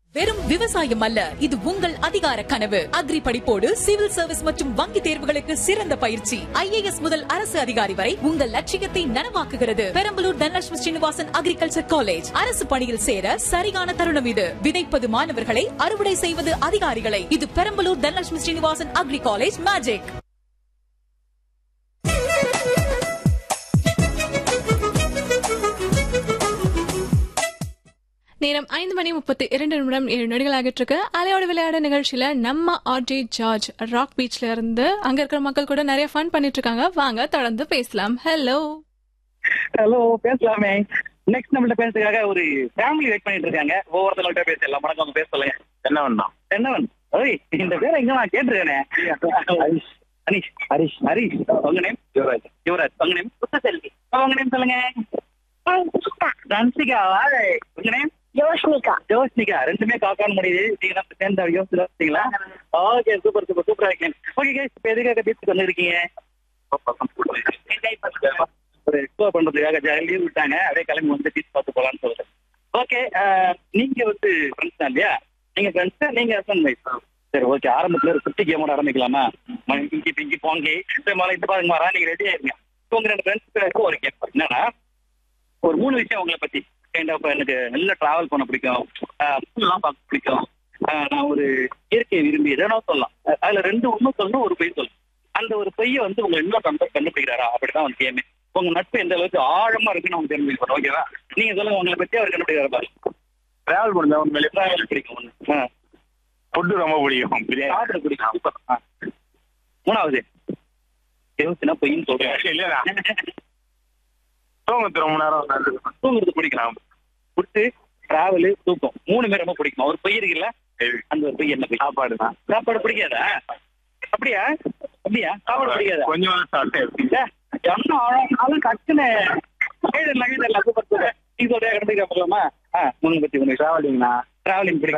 வெறும் விவசாயம் அல்ல இது உங்கள் அதிகார கனவு அக்ரி படிப்போடு சிவில் சர்வீஸ் மற்றும் வங்கி தேர்வுகளுக்கு சிறந்த பயிற்சி ஐஏஎஸ் முதல் அரசு அதிகாரி வரை உங்கள் லட்சியத்தை நனவாக்குகிறது பெரம்பலூர் தனலட்சுமி ஸ்ரீனிவாசன் அக்ரிகல்ச்சர் காலேஜ் அரசு பணியில் சேர சரியான தருணம் இது விதைப்பது மாணவர்களை அறுவடை செய்வது அதிகாரிகளை இது Perambalur Dhanalakshmi Srinivasan agri college magic நேரம் ஐந்து மணி முப்பத்தி இரண்டு நிமிடம் ஏழு நொடிகள் ஆகிட்டு இருக்கு அலையோட விளையாட நிகழ்ச்சியில நம்ம ஆர்ஜே ஜார்ஜ் ராக் பீச்ல இருந்து அங்க இருக்கிற மக்கள் கூட நிறைய ஃபன் பண்ணிட்டு இருக்காங்க வாங்க தொடர்ந்து பேசலாம் ஹலோ ஹலோ பேசலாமே நெக்ஸ்ட் நம்மள்ட்ட பேசுறதுக்காக ஒரு ஃபேமிலி வெயிட் பண்ணிட்டு இருக்காங்க ஒவ்வொருத்தவங்கள்ட்ட பேசலாம் வணக்கம் உங்க பேர் சொல்லுங்க என்னவன் தான் என்னவன் ஓய் இந்த பேரை எங்க நான் கேட்டிருக்கேனே அனீஷ் ஹரிஷ் ஹரிஷ் உங்க நேம் யுவராஜ் யுவராஜ் உங்க நேம் புத்தசெல்வி உங்க நேம் சொல்லுங்க ரன்சிகா உங்க நேம் யோஷ்னிகா ஜோஸ்னிகா ரெண்டுமே காக்கான முடியுது நீங்க தான் சேர்ந்து யோசிச்சுங்களா ஓகே சூப்பர் சூப்பர் சூப்பரா இருக்கேன் ஓகே கேஸ் இப்போ எதுக்காக பீச்சுக்கு வந்துருக்கீங்க ஒரு எக்ஸ்ப்ளோர் பண்றதுக்காக ஜாலி லீவ் விட்டாங்க அப்படியே கிளம்பி வந்து பீச் பார்த்து போலாம்னு சொல்லுது ஓகே நீங்க வந்து ஃப்ரெண்ட்ஸ் தான் இல்லையா நீங்க ஃப்ரெண்ட்ஸ் நீங்க ஹஸ்பண்ட் ஒய்ஃப் சரி ஓகே ஆரம்பத்துல ஒரு குட்டி கேமோட ஆரம்பிக்கலாமா ம- இங்கி பிங்கி போங்கி இந்த மாதிரி இந்த பாருங்க மாறா நீங்க ரெடி ஆயிருங்க உங்க ரெண்டு ஃப்ரெண்ட்ஸ் ஒரு கேம் என்னன்னா ஒரு மூணு விஷயம் உங்களை பத்தி கைண்ட் ஆஃப் எனக்கு நல்ல டிராவல் பண்ண பிடிக்கும் எல்லாம் பார்க்க பிடிக்கும் ஆஹ் நான் ஒரு இயற்கையை விரும்பி எதனா சொல்லலாம் அஹ் அதுல ரெண்டு உண்மை சொல்லணும் ஒரு பொய் சொல்லணும் அந்த ஒரு பொய்யை வந்து உங்க இன்னும் கண்டு கண்டுபிடிக்கிறாரா அப்படிதான் வந்து கேமே உங்க நட்பு எந்த அளவுக்கு ஆழமா இருக்குன்னு அவங்க தெரிஞ்சுக்கணும் ஓகேவா நீங்க சொல்லுங்க உங்களை பத்தி அவர் கண்டுபிடிக்கிறாரா பாரு டிராவல் பண்ண உண்மையிலே டிராவல் பிடிக்கும் ஒண்ணு ஆ. ஃபுட்டு ரொம்ப பிடிக்கும் பிரியாணி சாப்பிட பிடிக்கும் சூப்பர் ஆ. மூணாவது யோசிச்சுனா பொய்ன்னு சொல்றேன் இல்லையா தூங்கத்து ரொம்ப நேரம் நல்லது. தூங்குறது பிடிக்கலாம் ஃபுட்டு டிராவல் தூக்கம் மூணுமே ரொம்ப பிடிக்கும் ஒரு பொய் இருக்குல்ல சரி. அந்த ஒரு பொய் என்ன பொய் சாப்பாடு தான் சாப்பாடு பிடிக்காதா அப்படியா அப்படியா சாப்பாடு பிடிக்காதா கொஞ்சம் சாப்பிட்டேன் இல்ல, என்ன ஆழம் கட்டுன சூப்பர் சூப்பர் நீ சொல்றியா கண்டுபிடிக்க போகலாமா ஆ உங்களை பத்தி உனக்கு டிராவலிங்னா டிராவலிங் பிடிக்கும்